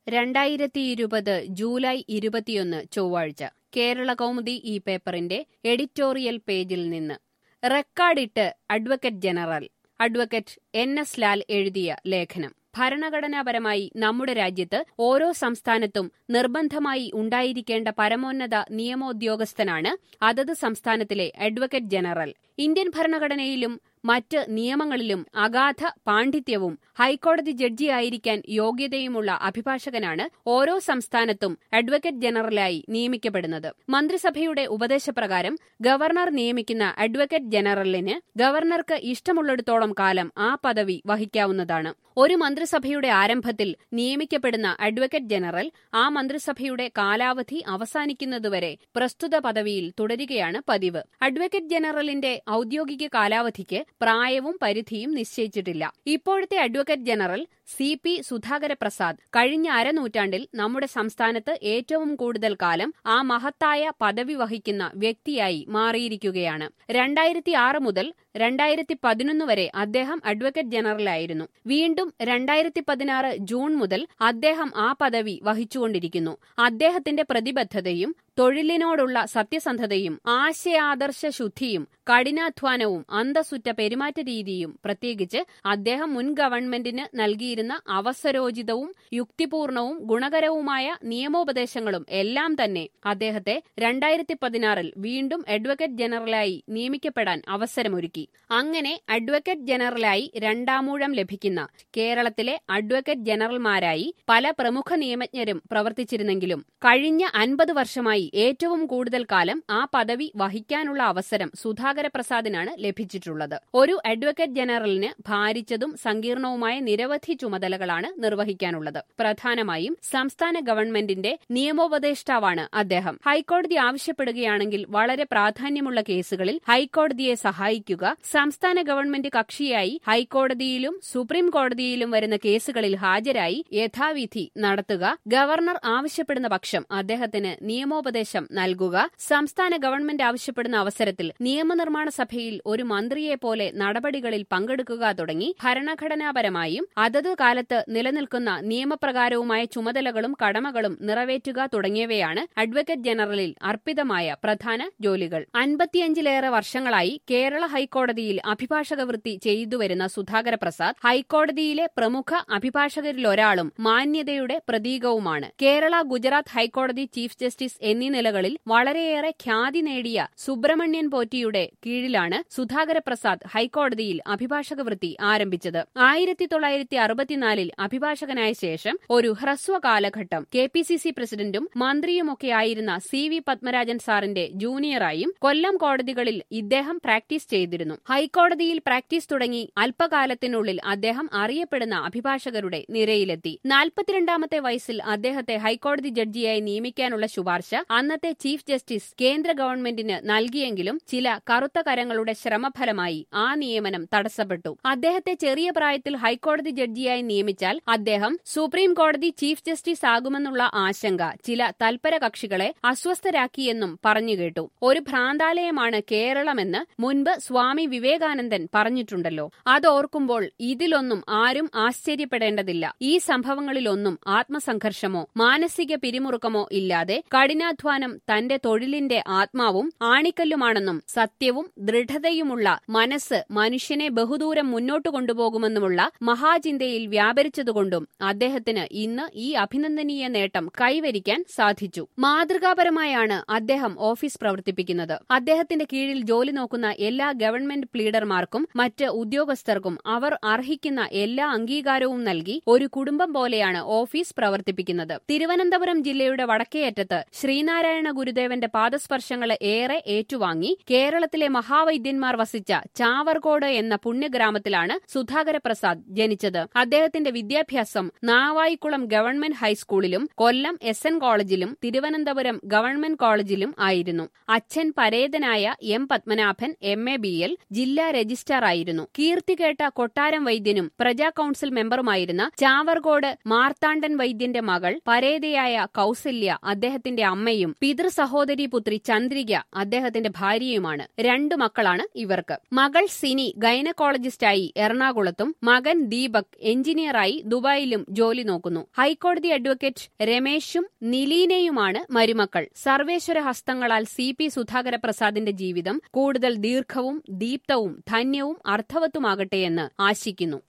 രണ്ടായിരത്തി ഇരുപത് ജൂലൈ ഇരുപത്തിയൊന്ന് ചൊവ്വാഴ്ച കേരള കൗമുദി ഈ പേപ്പറിന്റെ എഡിറ്റോറിയൽ പേജിൽ നിന്ന് റെക്കാർഡിട്ട് advocate general advocate N S Lal എഴുതിയ ലേഖനം ഭരണഘടനാപരമായി നമ്മുടെ രാജ്യത്ത് ഓരോ സംസ്ഥാനത്തും നിർബന്ധമായി ഉണ്ടായിരിക്കേണ്ട പരമോന്നത നിയമോദ്യോഗസ്ഥനാണ് അതത് സംസ്ഥാനത്തിലെ അഡ്വക്കേറ്റ് ജനറൽ ഇന്ത്യൻ ഭരണഘടനയിലും മറ്റ് നിയമങ്ങളിലും അഗാധ പാണ്ഡിത്യവും ഹൈക്കോടതി ജഡ്ജിയായിരിക്കാൻ യോഗ്യതയുമുള്ള അഭിഭാഷകനാണ് ഓരോ സംസ്ഥാനത്തും അഡ്വക്കേറ്റ് ജനറലായി നിയമിക്കപ്പെടുന്നത് മന്ത്രിസഭയുടെ ഉപദേശപ്രകാരം ഗവർണർ നിയമിക്കുന്ന അഡ്വക്കേറ്റ് ജനറലിന് ഗവർണർക്ക് ഇഷ്ടമുള്ളിടത്തോളം കാലം ആ പദവി വഹിക്കാവുന്നതാണ് ഒരു മന്ത്രിസഭയുടെ ആരംഭത്തിൽ നിയമിക്കപ്പെടുന്ന അഡ്വക്കേറ്റ് ജനറൽ ആ മന്ത്രിസഭയുടെ കാലാവധി അവസാനിക്കുന്നതുവരെ പ്രസ്തുത പദവിയിൽ തുടരുകയാണ് പതിവ് അഡ്വക്കേറ്റ് ജനറലിന്റെ ഔദ്യോഗിക കാലാവധിക്ക് പ്രായവും പരിധിയും നിശ്ചയിച്ചിട്ടില്ല ഇപ്പോഴത്തെ advocate general C P Sudhakara Prasad കഴിഞ്ഞ അരനൂറ്റാണ്ടിൽ നമ്മുടെ സംസ്ഥാനത്ത് ഏറ്റവും കൂടുതൽ കാലം ആ മഹത്തായ പദവി വഹിക്കുന്ന വ്യക്തിയായി മാറിയിരിക്കുകയാണ് രണ്ടായിരത്തി ആറ് മുതൽ രണ്ടായിരത്തി പതിനൊന്ന് വരെ അദ്ദേഹം അഡ്വക്കേറ്റ് ജനറലായിരുന്നു വീണ്ടും രണ്ടായിരത്തി പതിനാറ് ജൂൺ മുതൽ അദ്ദേഹം ആ പദവി വഹിച്ചുകൊണ്ടിരിക്കുന്നു അദ്ദേഹത്തിന്റെ പ്രതിബദ്ധതയും തൊഴിലിനോടുള്ള സത്യസന്ധതയും ആശയാദർശ ശുദ്ധിയും കഠിനാധ്വാനവും അന്തസ്സുറ്റ പെരുമാറ്റ രീതിയും പ്രത്യേകിച്ച് അദ്ദേഹം മുൻ ഗവൺമെന്റിന് നൽകിയിരുന്ന അവസരോചിതവും യുക്തിപൂർണവും ഗുണകരവുമായ നിയമോപദേശങ്ങളും എല്ലാം തന്നെ അദ്ദേഹത്തെ രണ്ടായിരത്തി പതിനാറിൽ വീണ്ടും അഡ്വക്കേറ്റ് ജനറലായി നിയമിക്കപ്പെടാൻ അവസരമൊരുക്കി അങ്ങനെ അഡ്വക്കേറ്റ് ജനറലായി രണ്ടാമൂഴം ലഭിക്കുന്ന കേരളത്തിലെ അഡ്വക്കേറ്റ് ജനറൽമാരായി പല പ്രമുഖ നിയമജ്ഞരും പ്രവർത്തിച്ചിരുന്നെങ്കിലും കഴിഞ്ഞ അൻപത് വർഷമായി ഏറ്റവും കൂടുതൽ കാലം ആ പദവി വഹിക്കാനുള്ള അവസരം സുധാകര പ്രസാദിനാണ് ലഭിച്ചിട്ടുള്ളത് ഒരു അഡ്വക്കേറ്റ് ജനറലിന് ഭാരിച്ചതും സങ്കീർണവുമായ നിരവധി ചുമതലകളാണ് നിർവഹിക്കാനുള്ളത് പ്രധാനമായും സംസ്ഥാന ഗവൺമെന്റിന്റെ നിയമോപദേഷ്ടാവാണ് അദ്ദേഹം ഹൈക്കോടതി ആവശ്യപ്പെടുകയാണെങ്കിൽ വളരെ പ്രാധാന്യമുള്ള കേസുകളിൽ ഹൈക്കോടതിയെ സഹായിക്കുക സംസ്ഥാന ഗവൺമെന്റ് കക്ഷിയായി ഹൈക്കോടതിയിലും സുപ്രീം കോടതിയിലും വരുന്ന കേസുകളിൽ ഹാജരായി യഥാവിധി നടത്തുക ഗവർണർ ആവശ്യപ്പെടുന്ന പക്ഷം അദ്ദേഹത്തിന് നിയമോപദേശം നൽകുക സംസ്ഥാന ഗവൺമെന്റ് ആവശ്യപ്പെടുന്ന അവസരത്തിൽ നിയമനിർമ്മാണ സഭയിൽ ഒരു മന്ത്രിയെ പോലെ നടപടികളിൽ പങ്കെടുക്കുക തുടങ്ങി ഭരണഘടനാപരമായും അതത് കാലത്ത് നിലനിൽക്കുന്ന നിയമപ്രകാരവുമായ ചുമതലകളും കടമകളും നിറവേറ്റുക തുടങ്ങിയവയാണ് അഡ്വക്കേറ്റ് ജനറലിൽ അർപ്പിതമായ പ്രധാന ജോലികൾ അൻപത്തിയഞ്ചിലേറെ വർഷങ്ങളായി കേരള ഹൈക്കോടതിയിൽ അഭിഭാഷക വൃത്തി ചെയ്തുവരുന്ന സുധാകര പ്രസാദ് ഹൈക്കോടതിയിലെ പ്രമുഖ അഭിഭാഷകരിലൊരാളും മാന്യതയുടെ പ്രതീകവുമാണ് കേരള ഗുജറാത്ത് ഹൈക്കോടതി ചീഫ് ജസ്റ്റിസ് എന്നീ നിലകളിൽ വളരെയേറെ ഖ്യാതി നേടിയ സുബ്രഹ്മണ്യൻ പോറ്റിയുടെ കീഴിലാണ് സുധാകര പ്രസാദ് ഹൈക്കോടതിയിൽ അഭിഭാഷക വൃത്തി ആരംഭിച്ചത് ആയിരത്തി തൊള്ളായിരത്തി അറുപത്തിനാലിൽ അഭിഭാഷകനായ ശേഷം ഒരു ഹ്രസ്വ കാലഘട്ടം കെ പി സി സി പ്രസിഡന്റും മന്ത്രിയുമൊക്കെയായിരുന്ന സി വി പത്മരാജൻ സാറിന്റെ ജൂനിയറായും കൊല്ലം കോടതികളിൽ ഇദ്ദേഹം പ്രാക്ടീസ് ചെയ്തിരുന്നു ഹൈക്കോടതിയിൽ പ്രാക്ടീസ് തുടങ്ങി അല്പകാലത്തിനുള്ളിൽ അദ്ദേഹം അറിയപ്പെടുന്ന അഭിഭാഷകരുടെ നിരയിലെത്തി നാൽപ്പത്തിരണ്ടാമത്തെ വയസ്സിൽ അദ്ദേഹത്തെ ഹൈക്കോടതി ജഡ്ജിയായി നിയമിക്കാനുള്ള ശുപാർശ അന്നത്തെ ചീഫ് ജസ്റ്റിസ് കേന്ദ്ര ഗവൺമെന്റിന് നൽകിയെങ്കിലും ചില കറുത്ത കരങ്ങളുടെ ശ്രമഫലമായി ആ നിയമനം തടസ്സപ്പെട്ടു അദ്ദേഹത്തെ ചെറിയ പ്രായത്തിൽ ഹൈക്കോടതി ജഡ്ജിയായി നിയമിച്ചാൽ അദ്ദേഹം സുപ്രീം കോടതി ചീഫ് ജസ്റ്റിസ് ആകുമെന്നുള്ള ആശങ്ക ചില തൽപര കക്ഷികളെ അസ്വസ്ഥരാക്കിയെന്നും പറഞ്ഞുകേട്ടു ഒരു ഭ്രാന്താലയമാണ് കേരളമെന്ന് മുൻപ് സ്വാമി വിവേകാനന്ദൻ പറഞ്ഞിട്ടുണ്ടല്ലോ അതോർക്കുമ്പോൾ ഇതിലൊന്നും ആരും ആശ്ചര്യപ്പെടേണ്ടതില്ല ഈ സംഭവങ്ങളിലൊന്നും ആത്മസംഘർഷമോ മാനസിക പിരിമുറുക്കമോ ഇല്ലാതെ കഠിനാധ്വാനം തന്റെ തൊഴിലിന്റെ ആത്മാവും ആണിക്കല്ലുമാണെന്നും സത്യവും ദൃഢതയുമുള്ള മനസ്സ് മനുഷ്യനെ ബഹുദൂരം മുന്നോട്ടു കൊണ്ടുപോകുമെന്നുമുള്ള മഹാചിന്തയിൽ വ്യാപരിച്ചതുകൊണ്ടും അദ്ദേഹത്തിന് ഇന്ന് ഈ അഭിനന്ദനീയ നേട്ടം കൈവരിക്കാൻ സാധിച്ചു മാതൃകാപരമായാണ് അദ്ദേഹം ഓഫീസ് പ്രവർത്തിപ്പിക്കുന്നത് അദ്ദേഹത്തിന്റെ കീഴിൽ ജോലി നോക്കുന്ന എല്ലാ ഗവൺമെന്റ് പ്ലീഡർമാർക്കും മറ്റ് ഉദ്യോഗസ്ഥർക്കും അവർ അർഹിക്കുന്ന എല്ലാ അംഗീകാരവും നൽകി ഒരു കുടുംബം പോലെയാണ് ഓഫീസ് പ്രവർത്തിപ്പിക്കുന്നത് തിരുവനന്തപുരം ജില്ലയുടെ വടക്കേയറ്റത്ത് ശ്രീനാരായണ ഗുരുദേവന്റെ പാദസ്പർശങ്ങളെ ഏറെ ഏറ്റുവാങ്ങി കേരളത്തിലെ മഹാവൈദ്യന്മാർ വസിച്ച ചാവർകോട് എന്ന പുണ്യഗ്രാമത്തിലാണ് സുധാകര പ്രസാദ് ജനിച്ചത് അദ്ദേഹത്തിന്റെ വിദ്യാഭ്യാസം നാവായിക്കുളം ഗവൺമെന്റ് ഹൈസ്കൂളിലും കൊല്ലം എസ് എൻ കോളേജിലും തിരുവനന്തപുരം ഗവൺമെന്റ് കോളേജിലും ആയിരുന്നു അച്ഛൻ പരേതനായ M Padmanabhan M A B L ജില്ലാ രജിസ്ട്രാർ ആയിരുന്നു കീർത്തികേട്ട കൊട്ടാരം വൈദ്യനും പ്രജാ കൌൺസിൽ മെമ്പറുമായിരുന്ന ചാവർകോട് മാർത്താണ്ഡൻ വൈദ്യന്റെ മകൾ പരേതയായ കൌസല്യ അദ്ദേഹത്തിന്റെ അമ്മയും പിതൃ സഹോദരി പുത്രി ചന്ദ്രിക അദ്ദേഹത്തിന്റെ ഭാര്യയുമാണ് രണ്ടു മക്കളാണ് ഇവർക്ക് മകൾ സിനി ഗൈനക്കോളജിസ്റ്റായി എറണാകുളത്തും മകൻ ദീപക് എഞ്ചിനീയറായി ദുബായിലും ജോലി നോക്കുന്നു ഹൈക്കോടതി അഡ്വക്കേറ്റ് രമേശും നിലീനയുമാണ് മരുമക്കൾ സർവേശ്വര ഹസ്തങ്ങളാൽ സി പി സുധാകര പ്രസാദിന്റെ ജീവിതം കൂടുതൽ ദീർഘവും ദീപ്തവും ധന്യവും അർത്ഥവത്തുമാകട്ടെയെന്ന് ആശിക്കുന്നു